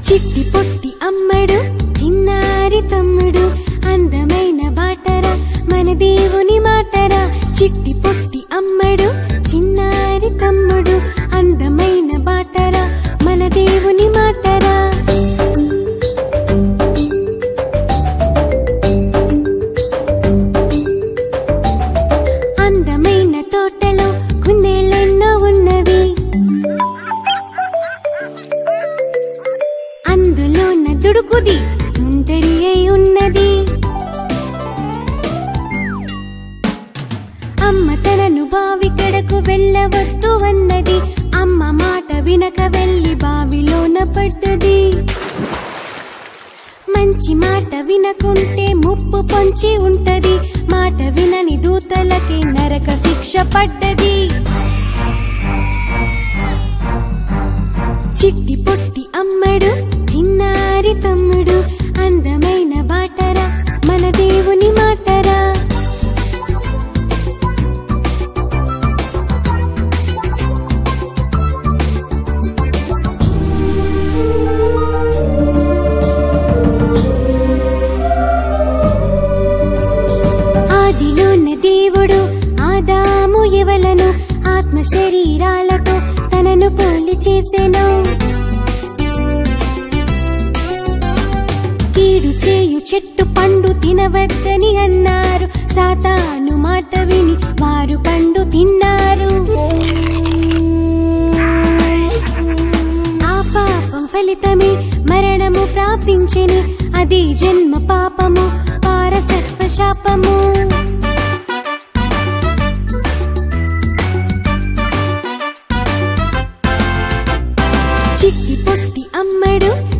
చిట్టి పొట్టి అమ్మడు చిన్నారి తమ్ముడు అందమైన బాటరా మన దేవుని మాటరా చిట్టి పొట్టి అమ్మడు చిన్నారి తమ్ముడు అందమైన బాటరా మన దేవుని మాటరా అందమైన తోటలో కుందేళ్ళెన్నో ఉన్నవి అందులోన దుడుకుది తుంటరి అయి ఉన్నది అమ్మ తనను బావి కడకు వెళ్ళవద్దు అన్నది అమ్మ మాట వినక వెళ్ళి బావిలోన పడ్డది మంచి మాట వినకుంటే ముప్పు పొంచి ఉంటది మాట వినని దూతలకి నరక శిక్ష పడ్డది చిట్టి పొట్టి అమ్మడు చిన్నారి తమ్ముడు అందమైన బాటరా మన దేవుని మాటరా ఆదిలోన దేవుడు ఆదాము ఎవలను ఆత్మ శరీరాలతో తనను పోలి చేసెను కీడు చేయు చెట్టు పండు తినవద్దని అన్నారు సాతాను మాట విని వారు పండు తిన్నారు ఆ పాపం ఫలితమే మరణము ప్రాప్తించెని అది జన్మ పాపము పారసత్వ శాపము చిట్టి పొట్టి అమ్మడు